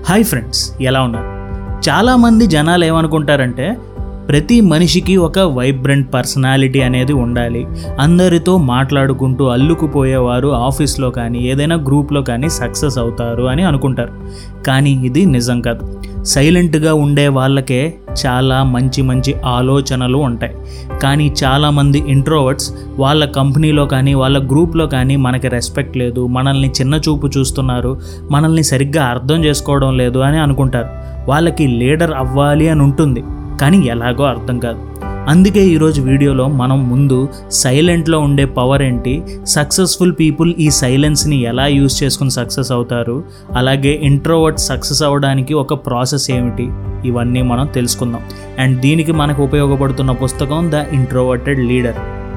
hi friends ఎలా ఉన్నారు చాలామంది జనాలు ఏమనుకుంటారంటే ప్రతి మనిషికి ఒక వైబ్రెంట్ పర్సనాలిటీ అనేది ఉండాలి అందరితో మాట్లాడుకుంటూ అల్లుకుపోయేవారు ఆఫీస్లో కానీ ఏదైనా గ్రూప్లో కానీ సక్సెస్ అవుతారు అని అనుకుంటారు కానీ ఇది నిజం కాదు సైలెంట్గా ఉండే వాళ్ళకే చాలా మంచి మంచి ఆలోచనలు ఉంటాయి కానీ చాలామంది ఇంట్రోవర్ట్స్ వాళ్ళ కంపెనీలో కానీ వాళ్ళ గ్రూప్లో కానీ మనకి రెస్పెక్ట్ లేదు మనల్ని చిన్న చూపు చూస్తున్నారు మనల్ని సరిగ్గా అర్థం చేసుకోవడం లేదు అని అనుకుంటారు వాళ్ళకి లీడర్ అవ్వాలి అని ఉంటుంది కానీ ఎలాగో అర్థం కాదు అందుకే ఈరోజు వీడియోలో మనం ముందు సైలెంట్లో ఉండే పవర్ ఏంటి సక్సెస్ఫుల్ పీపుల్ ఈ సైలెన్స్ని ఎలా యూస్ చేసుకుని సక్సెస్ అవుతారు అలాగే ఇంట్రోవర్ట్ సక్సెస్ అవ్వడానికి ఒక ప్రాసెస్ ఏమిటి ఇవన్నీ మనం తెలుసుకుందాం అండ్ దీనికి మనకు ఉపయోగపడుతున్న పుస్తకం the introverted leader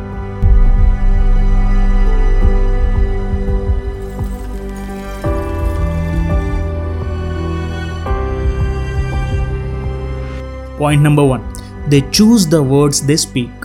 point number one they choose the words they speak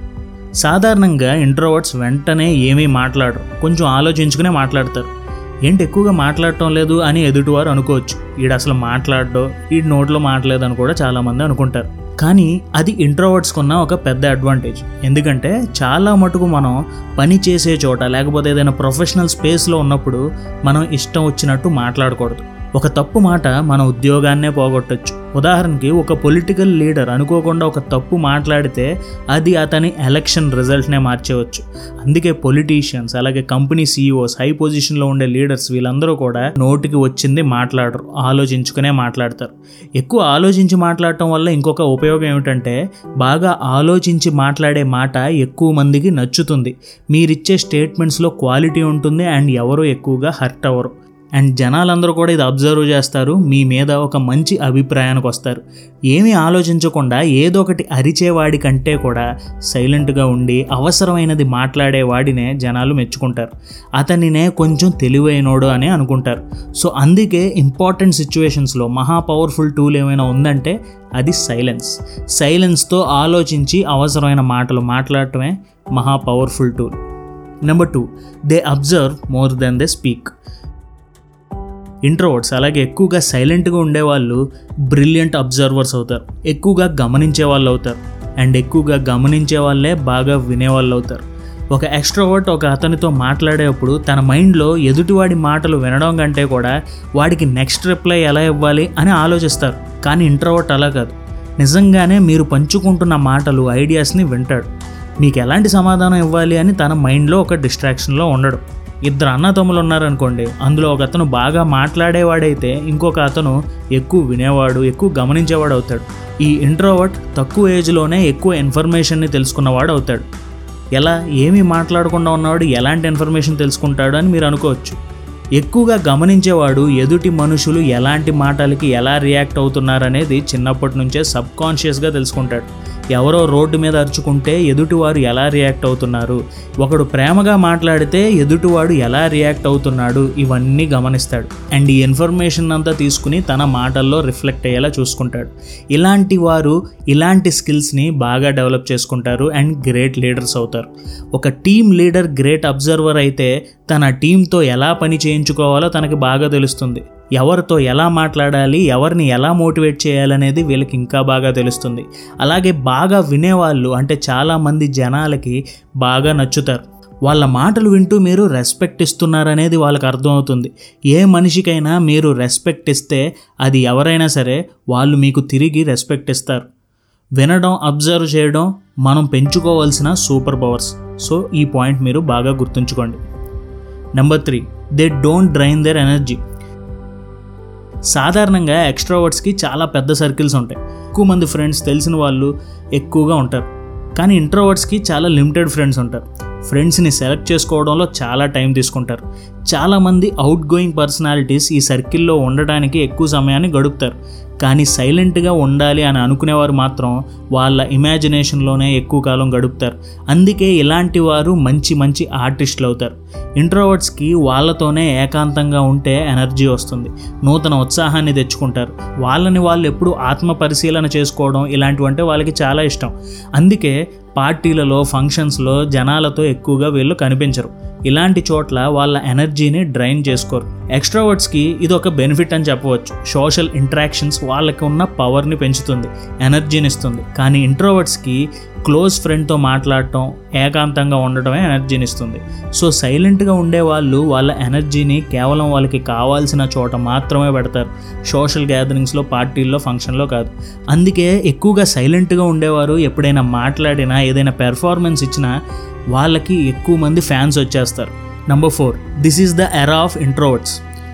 సాధారణంగా ఇంట్రోవర్ట్స్ వెంటనే ఏమీ మాట్లాడరు కొంచెం ఆలోచించుకునే మాట్లాడతారు ఏంటి ఎక్కువగా మాట్లాడటం లేదు అని ఎదుటివారు అనుకోవచ్చు ఈడు అసలు మాట్లాడడో ఈ నోట్లో మాట్లాడదని కూడా చాలామంది అనుకుంటారు కానీ అది ఇంట్రోవర్ట్స్కి ఉన్న ఒక పెద్ద అడ్వాంటేజ్ ఎందుకంటే చాలా మటుకు మనం పని చేసే చోట లేకపోతే ఏదైనా ప్రొఫెషనల్ స్పేస్లో ఉన్నప్పుడు మనం ఇష్టం వచ్చినట్టు మాట్లాడకూడదు ఒక తప్పు మాట మన ఉద్యోగాన్నే పోగొట్టచ్చు ఉదాహరణకి ఒక పొలిటికల్ లీడర్ అనుకోకుండా ఒక తప్పు మాట్లాడితే అది అతని ఎలక్షన్ రిజల్ట్నే మార్చేవచ్చు అందుకే పొలిటీషియన్స్ అలాగే కంపెనీ సీఈఓస్ హై పొజిషన్లో ఉండే లీడర్స్ వీళ్ళందరూ కూడా నోటికి వచ్చింది మాట్లాడరు ఆలోచించుకునే మాట్లాడతారు ఎక్కువ ఆలోచించి మాట్లాడటం వల్ల ఇంకొక ఉపయోగం ఏమిటంటే బాగా ఆలోచించి మాట్లాడే మాట ఎక్కువ మందికి నచ్చుతుంది మీరిచ్చే స్టేట్మెంట్స్లో క్వాలిటీ ఉంటుంది అండ్ ఎవరు ఎక్కువగా హర్ట్ అవ్వరు అండ్ జనాలందరూ కూడా ఇది అబ్జర్వ్ చేస్తారు మీ మీద ఒక మంచి అభిప్రాయానికి వస్తారు ఏమీ ఆలోచించకుండా ఏదో ఒకటి అరిచేవాడి కంటే కూడా సైలెంట్గా ఉండి అవసరమైనది మాట్లాడేవాడినే జనాలు మెచ్చుకుంటారు అతనినే కొంచెం తెలివైనోడు అని అనుకుంటారు సో అందుకే ఇంపార్టెంట్ సిచ్యువేషన్స్లో మహా పవర్ఫుల్ టూల్ ఏమైనా ఉందంటే అది సైలెన్స్ సైలెన్స్తో ఆలోచించి అవసరమైన మాటలు మాట్లాడటమే మహా powerful tool number two they observe more then they speak introverts అలాగే ఎక్కువగా సైలెంట్గా ఉండేవాళ్ళు బ్రిలియంట్ అబ్జర్వర్స్ అవుతారు ఎక్కువగా గమనించే వాళ్ళు అవుతారు అండ్ ఎక్కువగా గమనించే వాళ్ళే బాగా వినేవాళ్ళు అవుతారు ఒక ఎక్స్ట్రోవర్ట్ ఒక అతనితో మాట్లాడేటప్పుడు తన మైండ్లో ఎదుటివాడి మాటలు వినడం కంటే కూడా వాడికి నెక్స్ట్ రిప్లై ఎలా ఇవ్వాలి అని ఆలోచిస్తారు కానీ ఇంట్రోవర్ట్ అలా కాదు నిజంగానే మీరు పంచుకుంటున్న మాటలు ఐడియాస్ని వింటాడు మీకు ఎలాంటి సమాధానం ఇవ్వాలి అని తన మైండ్లో ఒక డిస్ట్రాక్షన్లో ఉండడు ఇద్దరు అన్నతమ్ములు ఉన్నారనుకోండి అందులో ఒక అతను బాగా మాట్లాడేవాడైతే ఇంకొక అతను ఎక్కువ వినేవాడు ఎక్కువ గమనించేవాడు అవుతాడు ఈ ఇంట్రోవర్ట్ తక్కువ ఏజ్లోనే ఎక్కువ ఇన్ఫర్మేషన్ని తెలుసుకున్నవాడు అవుతాడు ఎలా ఏమీ మాట్లాడకుండా ఉన్నవాడు ఎలాంటి ఇన్ఫర్మేషన్ తెలుసుకుంటాడు అని మీరు అనుకోవచ్చు ఎక్కువగా గమనించేవాడు ఎదుటి మనుషులు ఎలాంటి మాటలకి ఎలా రియాక్ట్ అవుతున్నారనేది చిన్నప్పటి నుంచే సబ్ కాన్షియస్గా తెలుసుకుంటాడు ఎవరో రోడ్డు మీద అరుచుకుంటే ఎదుటివారు ఎలా రియాక్ట్ అవుతున్నారు ఒకడు ప్రేమగా మాట్లాడితే ఎదుటివాడు ఎలా రియాక్ట్ అవుతున్నాడు ఇవన్నీ గమనిస్తాడు అండ్ ఈ ఇన్ఫర్మేషన్ అంతా తీసుకుని తన మాటల్లో రిఫ్లెక్ట్ అయ్యేలా చూసుకుంటాడు ఇలాంటి వారు ఇలాంటి స్కిల్స్ని బాగా డెవలప్ చేసుకుంటారు అండ్ గ్రేట్ లీడర్స్ అవుతారు ఒక టీమ్ లీడర్ గ్రేట్ అబ్జర్వర్ అయితే తన టీంతో ఎలా పని చేయించుకోవాలో తనకి బాగా తెలుస్తుంది ఎవరితో ఎలా మాట్లాడాలి ఎవరిని ఎలా మోటివేట్ చేయాలనేది వీళ్ళకి ఇంకా బాగా తెలుస్తుంది అలాగే బాగా వినేవాళ్ళు అంటే చాలామంది జనాలకి బాగా నచ్చుతారు వాళ్ళ మాటలు వింటూ మీరు రెస్పెక్ట్ ఇస్తున్నారనేది వాళ్ళకి అర్థమవుతుంది ఏ మనిషికైనా మీరు రెస్పెక్ట్ ఇస్తే అది ఎవరైనా సరే వాళ్ళు మీకు తిరిగి రెస్పెక్ట్ ఇస్తారు వినడం అబ్జర్వ్ చేయడం మనం పెంచుకోవాల్సిన సూపర్ పవర్స్ సో ఈ పాయింట్ మీరు బాగా గుర్తుంచుకోండి number three they don't drain their energy సాధారణంగా ఎక్స్ట్రావర్ట్స్కి చాలా పెద్ద సర్కిల్స్ ఉంటాయి ఎక్కువ మంది ఫ్రెండ్స్ తెలిసిన వాళ్ళు ఎక్కువగా ఉంటారు కానీ ఇంట్రోవర్ట్స్కి చాలా లిమిటెడ్ ఫ్రెండ్స్ ఉంటారు ఫ్రెండ్స్ని సెలెక్ట్ చేసుకోవడంలో చాలా టైం తీసుకుంటారు చాలామంది అవుట్ గోయింగ్ పర్సనాలిటీస్ ఈ సర్కిల్లో ఉండడానికి ఎక్కువ సమయాన్ని గడుపుతారు కానీ సైలెంట్గా ఉండాలి అని అనుకునేవారు మాత్రం వాళ్ళ ఇమాజినేషన్లోనే ఎక్కువ కాలం గడుపుతారు అందుకే ఇలాంటి వారు మంచి మంచి ఆర్టిస్టులు అవుతారు ఇంట్రోవర్ట్స్కి వాళ్ళతోనే ఏకాంతంగా ఉంటే ఎనర్జీ వస్తుంది నూతన ఉత్సాహాన్ని తెచ్చుకుంటారు వాళ్ళని వాళ్ళు ఎప్పుడు ఆత్మ పరిశీలన చేసుకోవడం ఇలాంటివంటే వాళ్ళకి చాలా ఇష్టం అందుకే పార్టీలలో ఫంక్షన్స్లో జనాలతో ఎక్కువగా వీళ్ళు కనిపించరు ఇలాంటి చోట్ల వాళ్ళ ఎనర్జీ ఎనర్జీని డ్రైన్ చేసుకోరు ఎక్స్ట్రావర్డ్స్కి ఇది ఒక బెనిఫిట్ అని చెప్పవచ్చు సోషల్ ఇంటరాక్షన్స్ వాళ్ళకి ఉన్న పవర్ని పెంచుతుంది ఎనర్జీని ఇస్తుంది కానీ ఇంట్రోవర్డ్స్కి క్లోజ్ ఫ్రెండ్తో మాట్లాడటం ఏకాంతంగా ఉండటమే ఎనర్జీని ఇస్తుంది సో సైలెంట్గా ఉండే వాళ్ళు వాళ్ళ ఎనర్జీని కేవలం వాళ్ళకి కావాల్సిన చోట మాత్రమే పెడతారు సోషల్ గ్యాదరింగ్స్లో పార్టీల్లో ఫంక్షన్లో కాదు అందుకే ఎక్కువగా సైలెంట్గా ఉండేవారు ఎప్పుడైనా మాట్లాడినా ఏదైనా పెర్ఫార్మెన్స్ ఇచ్చినా వాళ్ళకి ఎక్కువ మంది ఫ్యాన్స్ వచ్చేస్తారు number four this is the era of introverts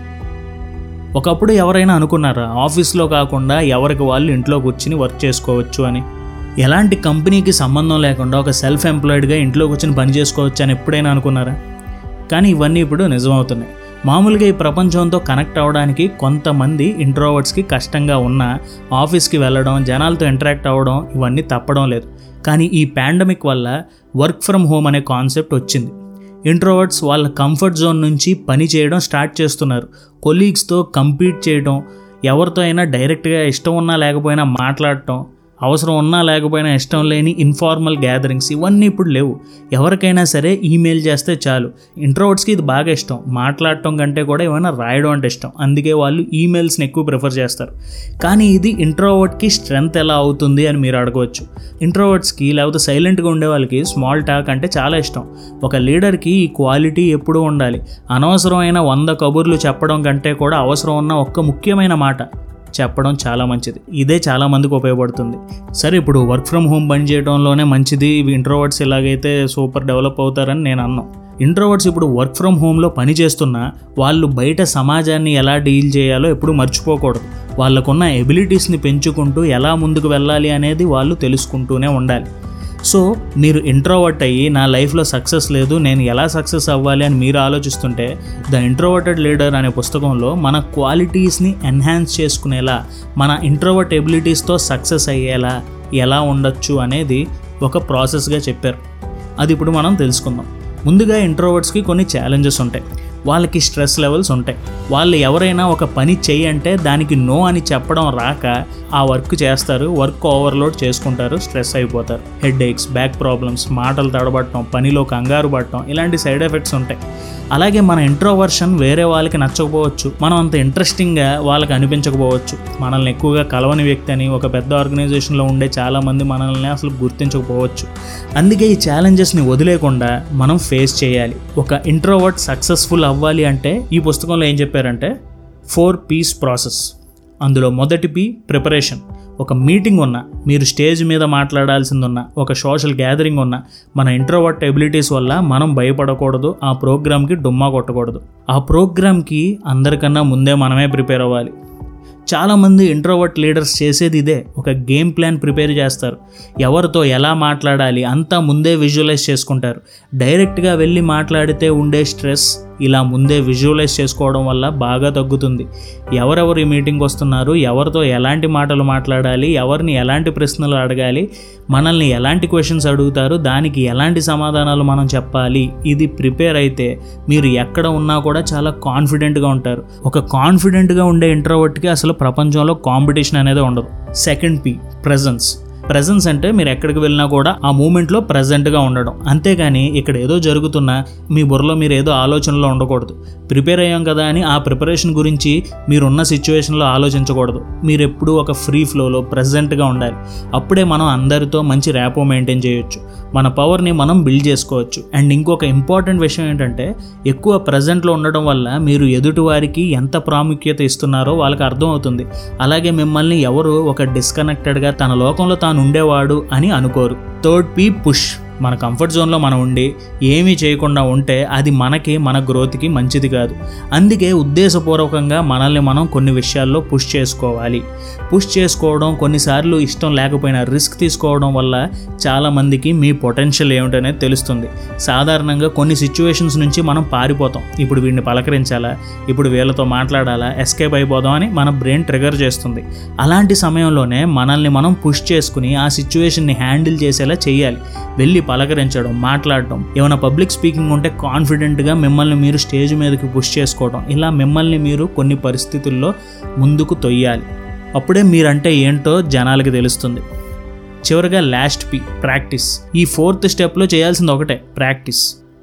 ఒకప్పుడు ఎవరైనా అనుకున్నారా ఆఫీస్లో కాకుండా ఎవరికి వాళ్ళు ఇంట్లో కూర్చుని వర్క్ చేసుకోవచ్చు అని ఎలాంటి కంపెనీకి సంబంధం లేకుండా ఒక సెల్ఫ్ ఎంప్లాయిడ్గా ఇంట్లో కూర్చొని పని చేసుకోవచ్చు అని ఎప్పుడైనా అనుకున్నారా కానీ ఇవన్నీ ఇప్పుడు నిజమవుతున్నాయి మామూలుగా ఈ ప్రపంచంతో కనెక్ట్ అవ్వడానికి కొంతమంది ఇంట్రోవర్ట్స్కి కష్టంగా ఉన్న ఆఫీస్కి వెళ్ళడం జనాలతో ఇంటరాక్ట్ అవ్వడం ఇవన్నీ తప్పడం లేదు కానీ ఈ పాండమిక్ వల్ల వర్క్ ఫ్రమ్ హోమ్ అనే కాన్సెప్ట్ వచ్చింది ఇంట్రోవర్ట్స్ వాళ్ళ కంఫర్ట్ జోన్ నుంచి పని చేయడం స్టార్ట్ చేస్తున్నారు కొలీగ్స్తో కంపీట్ చేయడం ఎవరితో అయినా డైరెక్ట్గా ఇష్టం ఉన్నా లేకపోయినా మాట్లాడటం అవసరం ఉన్నా లేకపోయినా ఇష్టం లేని ఇన్ఫార్మల్ గ్యాదరింగ్స్ ఇవన్నీ ఇప్పుడు లేవు ఎవరికైనా సరే ఈమెయిల్ చేస్తే చాలు ఇంట్రోవర్ట్స్కి ఇది బాగా ఇష్టం మాట్లాడటం కంటే కూడా ఏమైనా రాయడం అంటే ఇష్టం అందుకే వాళ్ళు ఈమెయిల్స్ని ఎక్కువ ప్రిఫర్ చేస్తారు కానీ ఇది ఇంట్రోవర్ట్కి స్ట్రెంగ్త్ ఎలా అవుతుంది అని మీరు అడగవచ్చు ఇంట్రోవర్ట్స్కి లేకపోతే సైలెంట్గా ఉండే వాళ్ళకి స్మాల్ టాక్ అంటే చాలా ఇష్టం ఒక లీడర్కి ఈ క్వాలిటీ ఎప్పుడూ ఉండాలి అనవసరమైన వంద కబుర్లు చెప్పడం కంటే కూడా అవసరం ఉన్న ఒక్క ముఖ్యమైన మాట చెప్పడం చాలా మంచిది ఇదే చాలా మందికి ఉపయోగపడుతుంది సరే ఇప్పుడు వర్క్ ఫ్రమ్ హోమ్ పని చేయడంలోనే మంచిది ఇంట్రోవర్ట్స్ ఇలాగైతే సూపర్ డెవలప్ అవుతారని నేను అన్నాం ఇంట్రోవర్ట్స్ ఇప్పుడు వర్క్ ఫ్రమ్ హోమ్లో పని చేస్తున్నా వాళ్ళు బయట సమాజాన్ని ఎలా డీల్ చేయాలో ఎప్పుడు మర్చిపోకూడదు వాళ్ళకున్న ఎబిలిటీస్ని పెంచుకుంటూ ఎలా ముందుకు వెళ్ళాలి అనేది వాళ్ళు తెలుసుకుంటూనే ఉండాలి సో మీరు ఇంట్రోవర్ట్ అయ్యి నా లైఫ్లో సక్సెస్ లేదు నేను ఎలా సక్సెస్ అవ్వాలి అని మీరు ఆలోచిస్తుంటే ద ఇంట్రోవర్టెడ్ లీడర్ అనే పుస్తకంలో మన క్వాలిటీస్ని ఎన్హాన్స్ చేసుకునేలా మన ఇంట్రోవర్ట్ ఎబిలిటీస్తో సక్సెస్ అయ్యేలా ఎలా ఉండొచ్చు అనేది ఒక ప్రాసెస్గా చెప్పారు అది ఇప్పుడు మనం తెలుసుకుందాం ముందుగా ఇంట్రోవర్ట్స్కి కొన్ని ఛాలెంజెస్ ఉంటాయి వాళ్ళకి స్ట్రెస్ లెవెల్స్ ఉంటాయి వాళ్ళు ఎవరైనా ఒక పని చెయ్యంటే దానికి నో అని చెప్పడం రాక ఆ వర్క్ చేస్తారు వర్క్ ఓవర్లోడ్ చేసుకుంటారు స్ట్రెస్ అయిపోతారు హెడ్ ఏక్స్ బ్యాక్ ప్రాబ్లమ్స్ మాటలు తడబడటం పనిలో కంగారు పడటం ఇలాంటి సైడ్ ఎఫెక్ట్స్ ఉంటాయి అలాగే మన ఇంట్రోవర్షన్ వేరే వాళ్ళకి నచ్చకపోవచ్చు మనం అంత ఇంట్రెస్టింగ్గా వాళ్ళకి అనిపించకపోవచ్చు మనల్ని ఎక్కువగా కలవని వ్యక్తి అని ఒక పెద్ద ఆర్గనైజేషన్లో ఉండే చాలామంది మనల్ని అసలు గుర్తించకపోవచ్చు అందుకే ఈ ఛాలెంజెస్ని వదిలేకుండా మనం ఫేస్ చేయాలి ఒక ఇంట్రోవర్ట్ సక్సెస్ఫుల్ అవ్వాలి అంటే ఈ పుస్తకంలో ఏం చెప్పారంటే ఫోర్ పీస్ ప్రాసెస్ అందులో మొదటి పి ప్రిపరేషన్ ఒక మీటింగ్ ఉన్న మీరు స్టేజ్ మీద మాట్లాడాల్సింది ఉన్న ఒక సోషల్ గ్యాదరింగ్ ఉన్న మన ఇంట్రోవర్ట్ ఎబిలిటీస్ వల్ల మనం భయపడకూడదు ఆ ప్రోగ్రామ్కి డుమ్మా కొట్టకూడదు ఆ ప్రోగ్రామ్కి అందరికన్నా ముందే మనమే ప్రిపేర్ అవ్వాలి చాలామంది ఇంట్రోవర్ట్ లీడర్స్ చేసేది ఇదే ఒక గేమ్ ప్లాన్ ప్రిపేర్ చేస్తారు ఎవరితో ఎలా మాట్లాడాలి అంతా ముందే విజువలైజ్ చేసుకుంటారు డైరెక్ట్గా వెళ్ళి మాట్లాడితే ఉండే స్ట్రెస్ ఇలా ముందే విజువలైజ్ చేసుకోవడం వల్ల బాగా తగ్గుతుంది ఎవరెవరు ఈ మీటింగ్ వస్తున్నారు ఎవరితో ఎలాంటి మాటలు మాట్లాడాలి ఎవరిని ఎలాంటి ప్రశ్నలు అడగాలి మనల్ని ఎలాంటి క్వశ్చన్స్ అడుగుతారు దానికి ఎలాంటి సమాధానాలు మనం చెప్పాలి ఇది ప్రిపేర్ అయితే మీరు ఎక్కడ ఉన్నా కూడా చాలా కాన్ఫిడెంట్గా ఉంటారు ఒక కాన్ఫిడెంట్గా ఉండే ఇంట్రోవర్ట్కి అసలు ప్రపంచంలో కాంపిటీషన్ అనేది ఉండదు సెకండ్ పి ప్రజెన్స్ ప్రజెన్స్ అంటే మీరు ఎక్కడికి వెళ్ళినా కూడా ఆ మూమెంట్లో ప్రజెంట్గా ఉండడం అంతేగాని ఇక్కడ ఏదో జరుగుతున్నా మీ బుర్రలో మీరు ఏదో ఆలోచనలో ఉండకూడదు ప్రిపేర్ అయ్యాం కదా అని ఆ ప్రిపరేషన్ గురించి మీరున్న సిచ్యువేషన్లో ఆలోచించకూడదు మీరు ఎప్పుడూ ఒక ఫ్రీ ఫ్లోలో ప్రజెంట్గా ఉండాలి అప్పుడే మనం అందరితో మంచి ర్యాపో మెయింటైన్ చేయొచ్చు మన పవర్ని మనం బిల్డ్ చేసుకోవచ్చు అండ్ ఇంకొక ఇంపార్టెంట్ విషయం ఏంటంటే ఎక్కువ ప్రజెంట్లో ఉండడం వల్ల మీరు ఎదుటి వారికి ఎంత ప్రాముఖ్యత ఇస్తున్నారో వాళ్ళకి అర్థమవుతుంది అలాగే మిమ్మల్ని ఎవరు ఒక డిస్కనెక్టెడ్గా తన లోకంలో తాను ఉండేవాడు అని అనుకోరు థర్డ్ పీ పుష్ మన కంఫర్ట్ జోన్లో మనం ఉండి ఏమీ చేయకుండా ఉంటే అది మనకి మన గ్రోత్కి మంచిది కాదు అందుకే ఉద్దేశపూర్వకంగా మనల్ని మనం కొన్ని విషయాల్లో పుష్ చేసుకోవాలి పుష్ చేసుకోవడం కొన్నిసార్లు ఇష్టం లేకపోయినా రిస్క్ తీసుకోవడం వల్ల చాలామందికి మీ పొటెన్షియల్ ఏమిటనేది తెలుస్తుంది సాధారణంగా కొన్ని సిచ్యువేషన్స్ నుంచి మనం పారిపోతాం ఇప్పుడు వీడిని పలకరించాలా ఇప్పుడు వీళ్ళతో మాట్లాడాలా ఎస్కేప్ అయిపోదాం అని మన బ్రెయిన్ ట్రిగర్ చేస్తుంది అలాంటి సమయంలోనే మనల్ని మనం పుష్ చేసుకుని ఆ సిచ్యువేషన్ని హ్యాండిల్ చేసేలా చేయాలి వెళ్ళి పలకరించడం మాట్లాడడం ఏమైనా పబ్లిక్ స్పీకింగ్ ఉంటే కాన్ఫిడెంట్గా మిమ్మల్ని మీరు స్టేజ్ మీదకి పుష్ చేసుకోవడం ఇలా మిమ్మల్ని మీరు కొన్ని పరిస్థితుల్లో ముందుకు తొయ్యాలి అప్పుడే మీరంటే ఏంటో జనాలకి తెలుస్తుంది చివరిగా లాస్ట్ పి ప్రాక్టీస్ ఈ ఫోర్త్ స్టెప్లో చేయాల్సింది ఒకటే ప్రాక్టీస్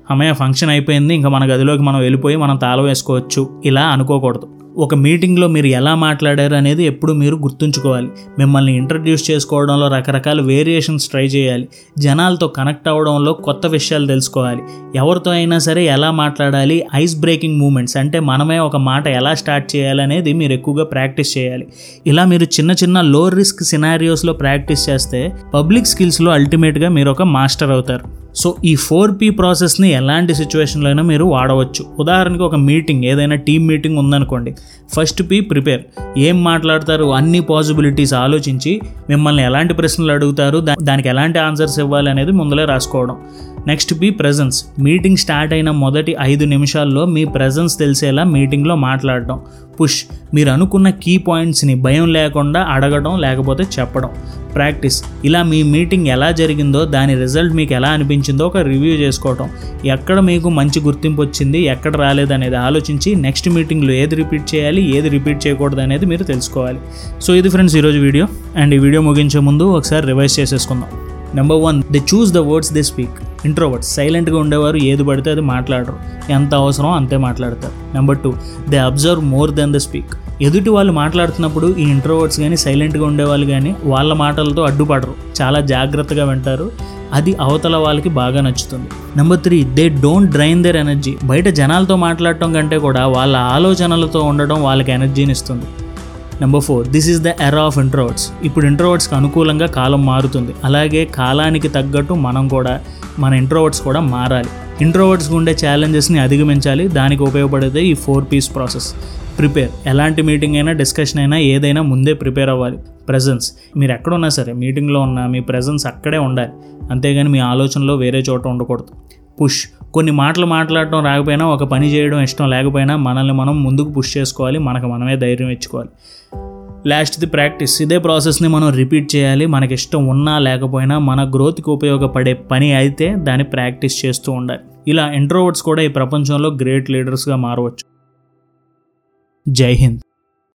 అమ్మయ్య ఫంక్షన్ అయిపోయింది ఇంకా మన గదిలోకి మనం వెళ్ళిపోయి మనం తాళం వేసుకోవచ్చు ఇలా అనుకోకూడదు ఒక మీటింగ్లో మీరు ఎలా మాట్లాడారు అనేది ఎప్పుడు మీరు గుర్తుంచుకోవాలి మిమ్మల్ని ఇంట్రడ్యూస్ చేసుకోవడంలో రకరకాల వేరియేషన్స్ ట్రై చేయాలి జనాలతో కనెక్ట్ అవ్వడంలో కొత్త విషయాలు తెలుసుకోవాలి ఎవరితో అయినా సరే ఎలా మాట్లాడాలి ఐస్ బ్రేకింగ్ మూమెంట్స్ అంటే మనమే ఒక మాట ఎలా స్టార్ట్ చేయాలి అనేది మీరు ఎక్కువగా ప్రాక్టీస్ చేయాలి ఇలా మీరు చిన్న చిన్న లో రిస్క్ సినారియోస్లో ప్రాక్టీస్ చేస్తే పబ్లిక్ స్కిల్స్లో అల్టిమేట్గా మీరు ఒక మాస్టర్ అవుతారు సో ఈ ఫోర్ పీ ప్రాసెస్ని ఎలాంటి సిచ్యువేషన్లో అయినా మీరు వాడవచ్చు ఉదాహరణకి ఒక మీటింగ్ ఏదైనా టీమ్ మీటింగ్ ఉందనుకోండి ఫస్ట్ పీ ప్రిపేర్ ఏం మాట్లాడతారు అన్ని పాసిబిలిటీస్ ఆలోచించి మిమ్మల్ని ఎలాంటి ప్రశ్నలు అడుగుతారు దా- దానికి ఎలాంటి ఆన్సర్స్ ఇవ్వాలి అనేది ముందలే రాసుకోవడం next B presence meeting start అయిన మొదటి ఐదు నిమిషాల్లో మీ ప్రెజెన్స్ తెలిసేలా మీటింగ్లో మాట్లాడడం పుష్ మీరు అనుకున్న కీ పాయింట్స్ని భయం లేకుండా అడగడం లేకపోతే చెప్పడం ప్రాక్టీస్ ఇలా మీ మీటింగ్ ఎలా జరిగిందో దాని రిజల్ట్ మీకు ఎలా అనిపించిందో ఒక రివ్యూ చేసుకోవడం ఎక్కడ మీకు మంచి గుర్తింపు వచ్చింది ఎక్కడ రాలేదు అనేది ఆలోచించి నెక్స్ట్ మీటింగ్లో ఏది రిపీట్ చేయాలి ఏది రిపీట్ చేయకూడదు అనేది మీరు తెలుసుకోవాలి సో ఇది ఫ్రెండ్స్ ఈరోజు వీడియో అండ్ ఈ వీడియో ముగించే ముందు ఒకసారి రివైజ్ చేసేసుకుందాం number one they choose the words they speak introverts సైలెంట్గా ఉండేవారు ఏది పడితే అది మాట్లాడరు ఎంత అవసరం అంతే మాట్లాడతారు number two they observe more then the speak ఎదుటి వాళ్ళు మాట్లాడుతున్నప్పుడు ఈ ఇంట్రోవర్డ్స్ కానీ సైలెంట్గా ఉండేవాళ్ళు కానీ వాళ్ళ మాటలతో అడ్డుపడరు చాలా జాగ్రత్తగా వింటారు అది అవతల వాళ్ళకి బాగా నచ్చుతుంది number three they don't drain their energy బయట జనాలతో మాట్లాడటం కంటే కూడా వాళ్ళ ఆలోచనలతో ఉండడం వాళ్ళకి ఎనర్జీని ఇస్తుంది number four this is the era of introverts ఇప్పుడు ఇంట్రోవర్డ్స్కి అనుకూలంగా కాలం మారుతుంది అలాగే కాలానికి తగ్గట్టు మనం కూడా మన ఇంట్రోవర్డ్స్ కూడా మారాలి ఇంట్రోవర్డ్స్కి ఉండే ఛాలెంజెస్ని అధిగమించాలి దానికి ఉపయోగపడేదే ఈ ఫోర్ పీస్ ప్రాసెస్ ప్రిపేర్ ఎలాంటి మీటింగ్ అయినా డిస్కషన్ అయినా ఏదైనా ముందే ప్రిపేర్ అవ్వాలి ప్రజెన్స్ మీరు ఎక్కడున్నా సరే మీటింగ్లో ఉన్నా మీ ప్రజెన్స్ అక్కడే ఉండాలి అంతేగాని మీ ఆలోచనలో వేరే చోట ఉండకూడదు పుష్ కొన్ని మాటలు మాట్లాడటం రాకపోయినా ఒక పని చేయడం ఇష్టం లేకపోయినా మనల్ని మనం ముందుకు పుష్ చేసుకోవాలి మనకు మనమే ధైర్యం ఇచ్చుకోవాలి లాస్ట్ది ప్రాక్టీస్ ఇదే ప్రాసెస్ని మనం రిపీట్ చేయాలి మనకి ఇష్టం ఉన్నా లేకపోయినా మన గ్రోత్కి ఉపయోగపడే పని అయితే దాన్ని ప్రాక్టీస్ చేస్తూ ఉండాలి ఇలా ఇంట్రోవర్డ్స్ కూడా ఈ ప్రపంచంలో గ్రేట్ లీడర్స్గా మారవచ్చు జై హింద్